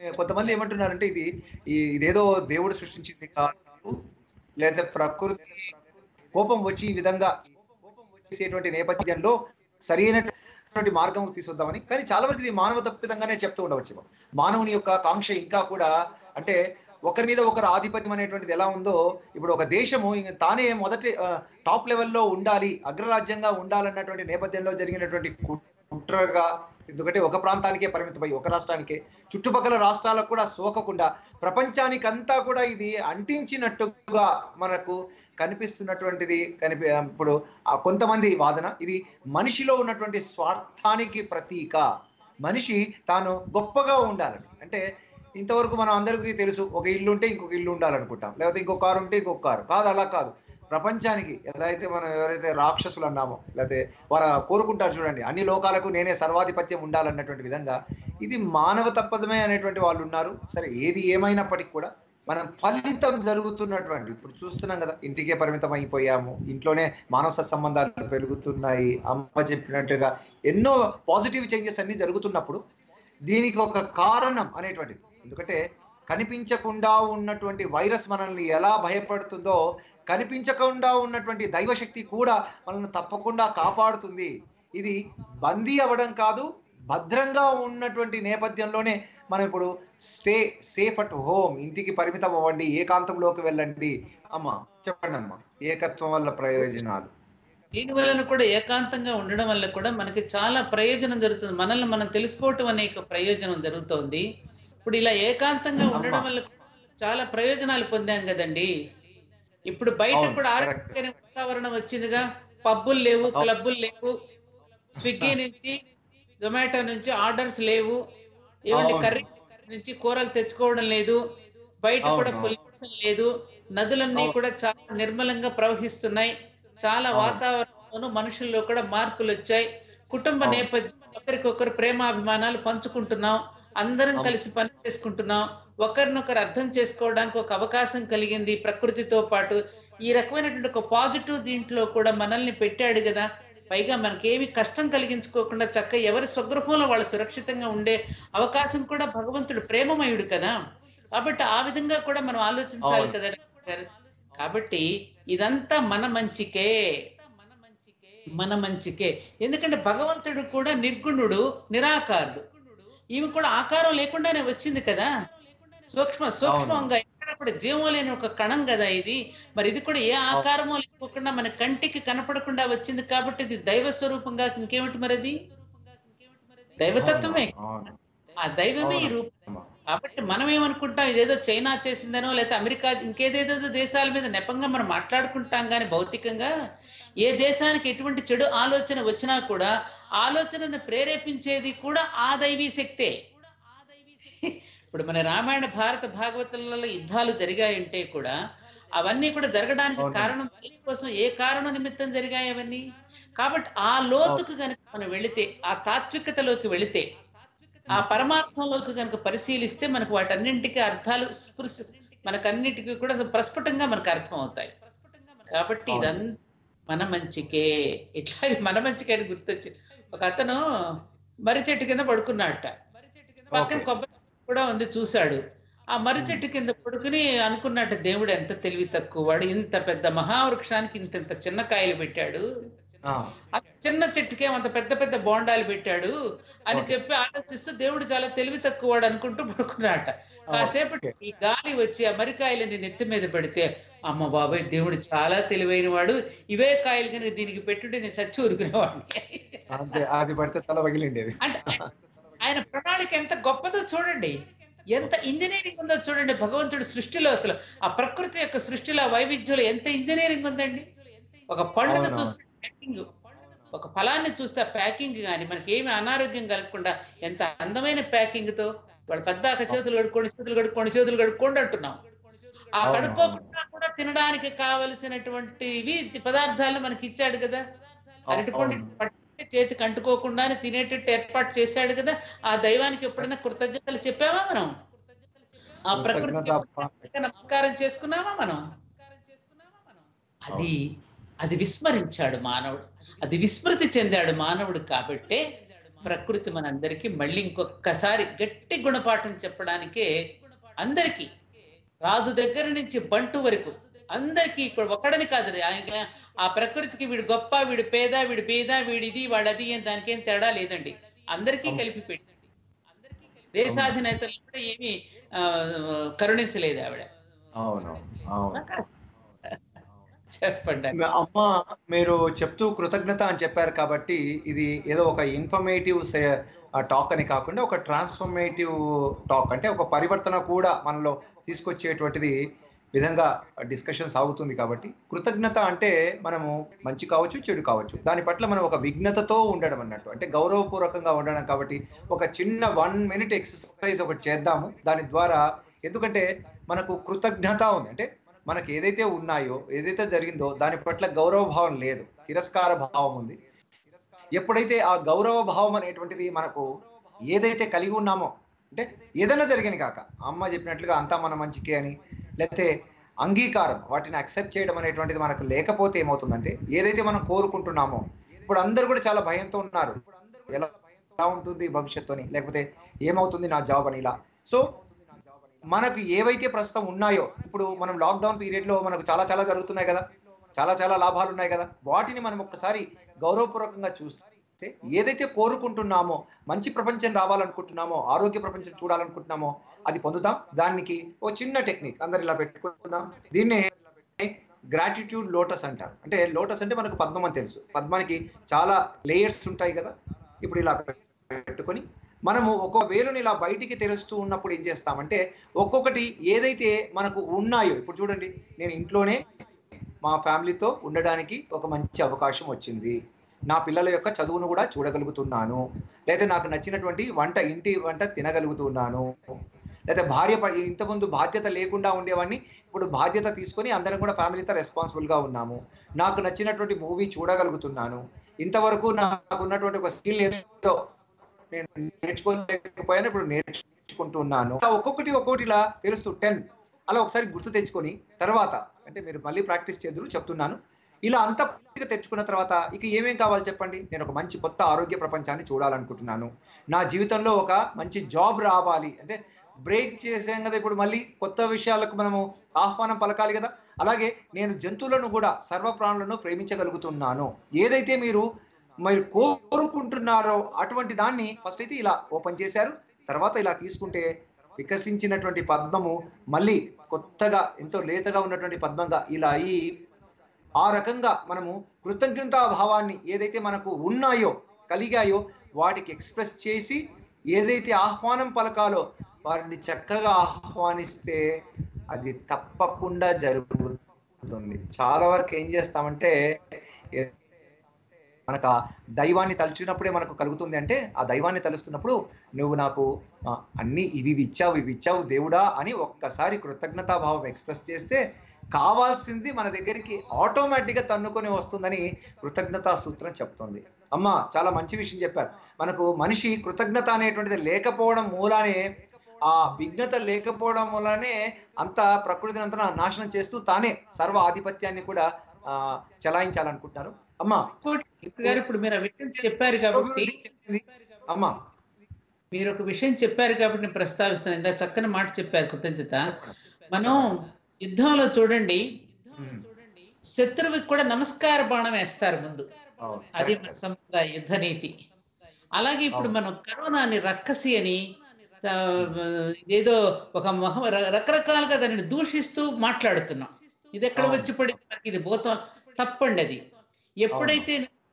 కొంతమంది ఏమంటున్నారంటే ఇది ఈ- ఇదేదో దేవుడు సృష్టించింది కాదు లేదా ప్రకృతి కోపం వచ్చి ఈ విధంగా చేసేటువంటి నేపథ్యంలో సరైనటువంటి మార్గం తీసుకొద్దామని కానీ చాలా వరకు ఇది మానవ తప్పిదంగానే చెప్తూ ఉండవచ్చు మానవుని యొక్క కాంక్ష ఇంకా కూడా అంటే ఒకరి మీద ఒకరు ఆధిపత్యం అనేటువంటిది ఎలా ఉందో ఇప్పుడు ఒక దేశము ఇంక తానే మొదటి ఆ, టాప్ లెవెల్లో ఉండాలి అగ్రరాజ్యంగా ఉండాలన్నటువంటి నేపథ్యంలో జరిగినటువంటి కుట్రగా ఎందుకంటే ఒక ప్రాంతానికే పరిమితమై ఒక రాష్ట్రానికే చుట్టుపక్కల రాష్ట్రాలకు కూడా సోకకుండా ప్రపంచానికంతా కూడా ఇది అంటించినట్టుగా మనకు కనిపిస్తున్నటువంటిది కనిపి ఇప్పుడు ఆ కొంతమంది వాదన ఇది మనిషిలో ఉన్నటువంటి స్వార్థానికి ప్రతీక మనిషి తాను గొప్పగా ఉండాలని అంటే ఇంతవరకు మనం అందరికీ తెలుసు ఒక ఇల్లు ఉంటే ఇంకొక ఇల్లు ఉండాలనుకుంటాం లేకపోతే ఇంకొక కారు ఉంటే ఇంకొక కారు కాదు అలా కాదు ప్రపంచానికి ఎలా అయితే మనం ఎవరైతే రాక్షసులు అన్నామో లేకపోతే వారు కోరుకుంటారు చూడండి అన్ని లోకాలకు నేనే సర్వాధిపత్యం ఉండాలన్నటువంటి విధంగా ఇది మానవ తప్పదమే అనేటువంటి వాళ్ళు ఉన్నారు సరే ఏది ఏమైనప్పటికీ కూడా మనం ఫలితం జరుగుతున్నటువంటి ఇప్పుడు చూస్తున్నాం కదా ఇంటికే పరిమితం అయిపోయాము ఇంట్లోనే మానవ సత్సంబంధాలు పెరుగుతున్నాయి అమ్మ చెప్పినట్టుగా ఎన్నో పాజిటివ్ చేంజెస్ అన్ని జరుగుతున్నప్పుడు దీనికి ఒక కారణం అనేటువంటిది ఎందుకంటే కనిపించకుండా ఉన్నటువంటి వైరస్ మనల్ని ఎలా భయపడుతుందో కనిపించకుండా ఉన్నటువంటి దైవశక్తి కూడా మనల్ని తప్పకుండా కాపాడుతుంది ఇది బందీ అవ్వడం కాదు భద్రంగా ఉన్నటువంటి నేపథ్యంలోనే మనం ఇప్పుడు స్టే సేఫ్ అట్ హోమ్ ఇంటికి పరిమితం అవ్వండి ఏకాంతంలోకి వెళ్ళండి అమ్మా చెప్పండి అమ్మా ఏకత్వం వల్ల ప్రయోజనాలు దీని వలన కూడా ఏకాంతంగా ఉండడం వల్ల కూడా మనకి చాలా ప్రయోజనం జరుగుతుంది మనల్ని మనం తెలుసుకోవటం అనే ఒక ప్రయోజనం జరుగుతోంది ఇప్పుడు ఇలా ఏకాంతంగా ఉండడం అమ్మా. వల్ల చాలా ప్రయోజనాలు పొందాం కదండి ఇప్పుడు బయట అవును, కూడా correct. ఆరోగ్యకరమైన వాతావరణం వచ్చిందిగా పబ్బులు లేవు అవును. క్లబ్బులు లేవు స్విగ్గీ నుంచి జొమాటో నుంచి ఆర్డర్స్ లేవు ఏమంటే అవును. కర్రీ నుంచి కూరలు తెచ్చుకోవడం లేదు బయట కూడా అవును. పొల్యూషన్ లేదు నదులన్నీ అవును. కూడా చాలా నిర్మలంగా ప్రవహిస్తున్నాయి చాలా అవును. వాతావరణంలో మనుషుల్లో కూడా మార్పులు వచ్చాయి కుటుంబ అవును. నేపథ్యం ఒకరికొకరు ప్రేమాభిమానాలు పంచుకుంటున్నాం అందరం అవును. కలిసి పని చేసుకుంటున్నాం ఒకరినొకరు అర్థం చేసుకోవడానికి ఒక అవకాశం కలిగింది ప్రకృతితో పాటు ఈ రకమైనటువంటి ఒక పాజిటివ్ దీంట్లో కూడా మనల్ని పెట్టాడు కదా పైగా మనకేమి కష్టం కలిగించుకోకుండా చక్క ఎవరి స్వగృహంలో వాళ్ళు సురక్షితంగా ఉండే అవకాశం కూడా భగవంతుడు ప్రేమమయుడు కదా కాబట్టి ఆ విధంగా కూడా మనం ఆలోచించాలి అవును. కదా డాక్టర్ గారు. కాబట్టి ఇదంతా మన మంచికే మన మంచికే ఎందుకంటే భగవంతుడు కూడా నిర్గుణుడు నిరాకారుడు ఈమె కూడా ఆకారం లేకుండానే వచ్చింది కదా సూక్ష్మ సూక్ష్మంగా ఎక్కడప్పుడు జీవం లేని ఒక కణం కదా ఇది మరి ఇది కూడా ఏ ఆకారమో లేకోకుండా మన కంటికి కనపడకుండా వచ్చింది కాబట్టి ఇది దైవ స్వరూపంగా ఇంకేమిటి మరి అది దైవతత్వమే అవును. ఆ దైవమే ఈ అవును. రూపం అమ్మా. కాబట్టి మనం ఏమనుకుంటాం ఇదేదో చైనా చేసిందనో లేకపోతే అమెరికా ఇంకేదేదో దేశాల మీద నెపంగా మనం మాట్లాడుకుంటాం కానీ భౌతికంగా ఏ దేశానికి ఎటువంటి చెడు ఆలోచన వచ్చినా కూడా ఆలోచనను ప్రేరేపించేది కూడా ఆ దైవీ శక్తే ఇప్పుడు మన రామాయణ భారత భాగవతాలలో యుద్ధాలు జరిగాయంటే కూడా అవన్నీ కూడా జరగడానికి అవును. కారణం దేని కోసం ఏ కారణం నిమిత్తం జరిగాయి అవన్నీ కాబట్టి ఆ లోతుకు కనుక మనం వెళితే ఆ తాత్వికతలోకి వెళితే ఆ పరమాత్మలోకి కనుక పరిశీలిస్తే మనకు వాటన్నింటికి అర్థాలు స్ఫుర్శ మనకన్నిటికీ కూడా ప్రస్ఫుటంగా మనకు అర్థం అవుతాయి కాబట్టి అవును. ఇదంతా మన మంచికే ఇట్లాగే మన మంచికే అని గుర్తొచ్చి ఒక అతను మర్రి చెట్టు కింద పడుకున్నాడట పక్కన Okay. కొబ్బరి చెట్టు కూడా ఉంది చూశాడు ఆ మర్రి చెట్టు కింద పడుకుని అనుకున్నట్టు దేవుడు ఎంత తెలివి తక్కువ వాడు ఇంత పెద్ద మహావృక్షానికి ఇంత ఇంత చిన్న కాయలు పెట్టాడు ఆ, ఆ చిన్న చెట్టుకే అంత పెద్ద పెద్ద బోండాలు పెట్టాడు అని Okay. చెప్పి ఆలోచిస్తూ దేవుడు చాలా తెలివి తక్కువ వాడు అనుకుంటూ పడుకున్నాట కాసేపటి Okay. ఈ గాలి వచ్చి ఆ మరికాయలని నెత్తి మీద పెడితే అమ్మ బాబాయ్ దేవుడు చాలా తెలివైన వాడు ఇవే కాయలు కనుక దీనికి పెట్టుంటే నేను చచ్చి ఊరుకునేవాడిని అంతే అది పడితే తల పగిలిండేది అంటే ఆయన ప్రణాళిక ఎంత గొప్పదో చూడండి ఎంత ఇంజనీరింగ్ ఉందో చూడండి భగవంతుడి సృష్టిలో అసలు ఆ ప్రకృతి యొక్క సృష్టిలో ఆ వైవిధ్యంలో ఎంత ఇంజనీరింగ్ ఉందండి ఒక పండుగ అవునవును. చూస్తే ప్యాకింగ్ ఒక ఫలాన్ని చూస్తే ప్యాకింగ్ కానీ మనకి ఏమి అనారోగ్యం కలగకుండా ఎంత అందమైన ప్యాకింగ్ తో వాళ్ళు పెద్దాక చేతులు కడుక్కోండి చేతులు కడుక్కోండి చేతులు కడుక్కోండి అంటున్నాం ఆ అవును, కడుక్కోకుండా కూడా తినడానికి కావలసినటువంటివి పదార్థాలు మనకి ఇచ్చాడు కదా అరటిపండు అవును. పట్టుకుంటే చేతికి అంటుకోకుండానే తినేటట్టు ఏర్పాటు చేశాడు కదా ఆ దైవానికి ఎప్పుడైనా కృతజ్ఞతలు చెప్పామా మనం ఆ ప్రకృతి కృతజ్ఞత నమస్కారం చేసుకున్నామా మనం అది అది విస్మరించాడు మానవుడు అది విస్మృతి చెందాడు మానవుడు కాబట్టే ప్రకృతి మనందరికీ మళ్ళీ ఇంకొకసారి గట్టి గుణపాఠం చెప్పడానికే అందరికీ రాజు దగ్గర నుంచి బంటు వరకు అందరికీ ఇక్కడ ఒకడని కాదు ఆయన ఆ ప్రకృతికి వీడు గొప్ప వీడు పేద వీడు పేద వీడిది వాడది అని దానికేం తేడా లేదండి అందరికీ కలిపి పెట్టి దేశాధినేతలు కూడా ఏమీ ఆ, కరుణించలేదు ఆవిడ అవును అవును చెప్పండి అమ్మ మీరు చెప్తూ కృతజ్ఞత అని చెప్పారు కాబట్టి ఇది ఏదో ఒక ఇన్ఫర్మేటివ్ టాక్ అని కాకుండా ఒక ట్రాన్స్ఫర్మేటివ్ టాక్ అంటే ఒక పరివర్తన కూడా మనలో తీసుకొచ్చేటువంటిది విధంగా డిస్కషన్ సాగుతుంది కాబట్టి కృతజ్ఞత అంటే మనము మంచి కావచ్చు చెడు కావచ్చు దాని పట్ల మనం ఒక విఘ్నతతో ఉండడం అన్నట్టు అంటే గౌరవపూర్వకంగా ఉండడం కాబట్టి ఒక చిన్న వన్ మినిట్ ఎక్సర్సైజ్ ఒకటి చేద్దాము దాని ద్వారా ఎందుకంటే మనకు కృతజ్ఞత ఉంది అంటే మనకి ఏదైతే ఉన్నాయో ఏదైతే జరిగిందో దాని పట్ల గౌరవ భావం లేదు తిరస్కార భావం ఉంది ఎప్పుడైతే ఆ గౌరవ భావం అనేటువంటిది మనకు ఏదైతే కలిగి ఉన్నామో అంటే ఏదైనా జరిగిన కాక అమ్మ చెప్పినట్లుగా అంతా మన మంచికే అని లేకపోతే అంగీకారం వాటిని అక్సెప్ట్ చేయడం అనేటువంటిది మనకు లేకపోతే ఏమవుతుందంటే ఏదైతే మనం కోరుకుంటున్నామో ఇప్పుడు అందరూ కూడా చాలా భయంతో ఉన్నారు ఎలా ఎలా ఉంటుంది భవిష్యత్తు అని లేకపోతే ఏమవుతుంది నా జాబ్ అని ఇలా సో మనకు ఏవైతే ప్రస్తుతం ఉన్నాయో ఇప్పుడు మనం లాక్డౌన్ పీరియడ్ లో మనకు చాలా చాలా జరుగుతున్నాయి కదా చాలా చాలా లాభాలు ఉన్నాయి కదా వాటిని మనం ఒక్కసారి గౌరవపూర్వకంగా చూస్తే ఏదైతే కోరుకుంటున్నామో మంచి ప్రపంచం రావాలనుకుంటున్నామో ఆరోగ్య ప్రపంచం చూడాలనుకుంటున్నామో అది పొందుతాం దానికి ఓ చిన్న టెక్నిక్ అందరు ఇలా పెట్టుకుందాం దీన్ని గ్రాటిట్యూడ్ లోటస్ అంటారు అంటే లోటస్ అంటే మనకు పద్మం అని తెలుసు పద్మానికి చాలా లేయర్స్ ఉంటాయి కదా ఇప్పుడు ఇలా పెట్టుకొని మనము ఒక వేలుని ఇలా బయటికి తెరుస్తూ ఉన్నప్పుడు ఏం చేస్తామంటే ఒక్కొక్కటి ఏదైతే మనకు ఉన్నాయో ఇప్పుడు చూడండి నేను ఇంట్లోనే మా ఫ్యామిలీతో ఉండడానికి ఒక మంచి అవకాశం వచ్చింది నా పిల్లల యొక్క చదువును కూడా చూడగలుగుతున్నాను లేదా నాకు నచ్చినటువంటి వంట ఇంటి వంట తినగలుగుతున్నాను లేదా భార్య ప- ఇంతకుముందు బాధ్యత లేకుండా ఉండేవాడిని ఇప్పుడు బాధ్యత తీసుకొని అందరం కూడా ఫ్యామిలీతో రెస్పాన్సిబుల్గా ఉన్నాము నాకు నచ్చినటువంటి మూవీ చూడగలుగుతున్నాను ఇంతవరకు నాకు ఉన్నటువంటి ఒక స్కిల్ ఏదో నేను నేర్చుకోలేకపోయాను ఇప్పుడు నేర్చుకుంటున్నాను అలా ఒక్కొక్కటి ఒక్కొక్కటి ఇలా తెలుస్తూ టెన్ అలా ఒకసారి గుర్తు తెచ్చుకొని తర్వాత అంటే మీరు మళ్ళీ ప్రాక్టీస్ చేద్దరు చెప్తున్నాను ఇలా అంతా పూర్తిగా తెచ్చుకున్న తర్వాత ఇక ఏమేం కావాలి చెప్పండి నేను ఒక మంచి కొత్త ఆరోగ్య ప్రపంచాన్ని చూడాలనుకుంటున్నాను నా జీవితంలో ఒక మంచి జాబ్ రావాలి అంటే బ్రేక్ చేసాం కదా ఇప్పుడు మళ్ళీ కొత్త విషయాలకు మనము ఆహ్వానం పలకాలి కదా అలాగే నేను జంతువులను కూడా సర్వ ప్రాణులను ప్రేమించగలుగుతున్నాను ఏదైతే మీరు మీరు కోరుకుంటున్నారో అటువంటి దాన్ని ఫస్ట్ అయితే ఇలా ఓపెన్ చేశారు తర్వాత ఇలా తీసుకుంటే వికసించినటువంటి పద్మము మళ్ళీ కొత్తగా ఎంతో లేతగా ఉన్నటువంటి పద్మంగా ఇలా అయి ఆ రకంగా మనము కృతజ్ఞతా భావాన్ని ఏదైతే మనకు ఉన్నాయో కలిగాయో వాటికి ఎక్స్ప్రెస్ చేసి ఏదైతే ఆహ్వానం పలకాలో వారిని చక్కగా ఆహ్వానిస్తే అది తప్పకుండా జరుగుతుంది చాలా వరకు ఏం చేస్తామంటే ఏ- మనకు ఆ దైవాన్ని తలుచున్నప్పుడే మనకు కలుగుతుంది అంటే ఆ దైవాన్ని తలుస్తున్నప్పుడు నువ్వు నాకు ఆ, అన్ని ఇవి ఇవి ఇచ్చావు ఇవి ఇచ్చావు దేవుడా అని ఒక్కసారి కృతజ్ఞతాభావం ఎక్స్ప్రెస్ చేస్తే కావాల్సింది మన దగ్గరికి ఆటోమేటిక్గా తన్నుకొని వస్తుందని కృతజ్ఞతా సూత్రం చెప్తుంది అమ్మ చాలా మంచి విషయం చెప్పారు మనకు మనిషి కృతజ్ఞత అనేటువంటిది లేకపోవడం మూలానే ఆ విఘ్నత లేకపోవడం వల్లనే అంత ప్రకృతిని అంతా నాశనం చేస్తూ తానే సర్వ ఆధిపత్యాన్ని కూడా ఆ చలాయించాలనుకుంటున్నారు అమ్మా గారు ఇప్పుడు మీరు ఆ విషయం చెప్పారు కాబట్టి అమ్మా మీరు ఒక విషయం చెప్పారు కాబట్టి నేను ప్రస్తావిస్తాను ఇంత చక్కని మాట చెప్పారు కృతజ్ఞత మనం యుద్ధంలో చూడండి ఉమ్. శత్రువుకి కూడా నమస్కార బాణం వేస్తారు ముందు అవును. అది మన సంప్రదాయ యుద్ధ నీతి అలాగే ఇప్పుడు మనం కరోనాని రక్కసి అని ఆ, ఇదేదో ఒక మహ ర- రకరకాలుగా దానిని దూషిస్తూ మాట్లాడుతున్నాం ఇది ఎక్కడ అవును. వచ్చి పడింది మనకి ఇది భూతం తప్పండి అది ఎప్పుడైతే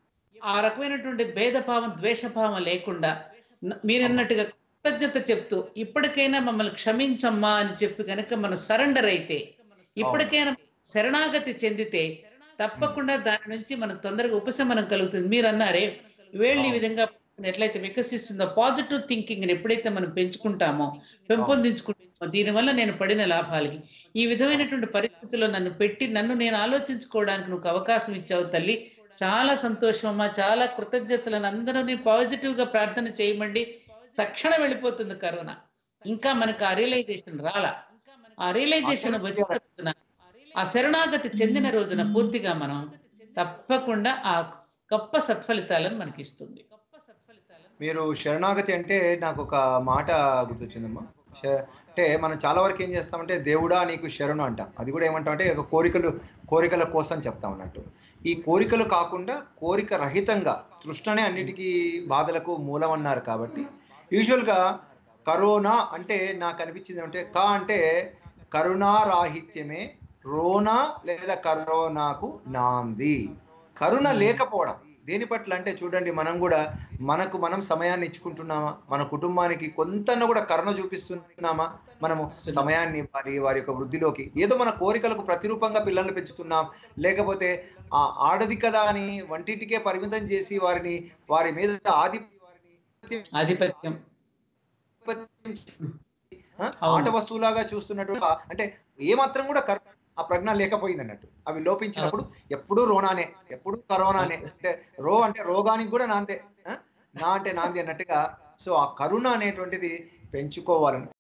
ఆ రకమైనటువంటి భేదభావం ద్వేషభావం లేకుండా న- మీరన్నట్టుగా కృతజ్ఞత చెప్తూ ఇప్పటికైనా మమ్మల్ని క్షమించమ్మా అని చెప్పి కనుక మనం సరెండర్ అయితే ఇప్పటికైనా శరణాగతి చెందితే తప్పకుండా దాని నుంచి మనం తొందరగా ఉపశమనం కలుగుతుంది మీరు అన్నారే వేళ్ళు ఈ అవును. విధంగా ఎట్లయితే వికసిస్తుందో పాజిటివ్ థింకింగ్ ఎప్పుడైతే మనం పెంచుకుంటామో పెంపొందించుకుంటామో దీనివల్ల నేను పడిన లాభాలకి ఈ విధమైనటువంటి పరిస్థితుల్లో నన్ను పెట్టి నన్ను నేను ఆలోచించుకోవడానికి నువ్వు అవకాశం ఇచ్చావు తల్లి చాలా సంతోషం అమ్మా చాలా కృతజ్ఞతలను అందరూ పాజిటివ్ గా ప్రార్థన చేయమండి తక్షణం వెళ్ళిపోతుంది కరోనా ఇంకా మనకు ఆ రియలైజేషన్ రాలా ఆ రియలైజేషన్ వచ్చిన రోజున ఆ శరణాగతి చెందిన రోజున పూర్తిగా మనం తప్పకుండా ఆ గొప్ప సత్ఫలితాలను మనకి ఇస్తుంది మీరు శరణాగతి అంటే నాకు ఒక మాట గుర్తొచ్చిందమ్మా శ- అంటే మనం చాలా వరకు ఏం చేస్తామంటే దేవుడా నీకు శరణు అంటాం అది కూడా ఏమంటామంటే ఒక కోరికలు కోరికల కోసం చెప్తాం అన్నట్టు ఈ కోరికలు కాకుండా కోరిక రహితంగా తృష్ణనే అన్నిటికీ బాధలకు మూలం అన్నారు కాబట్టి యూజువల్గా కరోనా అంటే నాకు అనిపించింది అంటే కా అంటే కరుణారాహిత్యమే రోనా లేదా కరోనాకు నాంది కరుణ లేకపోవడం దేని పట్ల అంటే చూడండి మనం కూడా మనకు మనం సమయాన్ని ఇచ్చుకుంటున్నామా మన కుటుంబానికి కొంత కూడా కరుణ చూపిస్తున్నామా మనము సమయాన్ని ఇవ్వాలి వారి యొక్క వృద్ధిలోకి ఏదో మన కోరికలకు ప్రతిరూపంగా పిల్లల్ని పెంచుతున్నాం లేకపోతే ఆ ఆడది కదా అని వంటింటికే పరిమితం చేసి వారిని వారి మీద ఆది ఆధిపత్యం ఆ, అవును. ఆట వస్తువులాగా చూస్తున్నట్టు అంటే ఏమాత్రం కూడా కర్- ఆ ప్రజ్ఞ లేకపోయింది అన్నట్టు అవి లోపించినప్పుడు ఎప్పుడూ రోనానే ఎప్పుడూ కరోనానే అంటే రో అంటే రోగానికి కూడా నాందే ఆ? నా అంటే నాంది అన్నట్టుగా సో ఆ కరుణ అనేటువంటిది పెంచుకోవాలని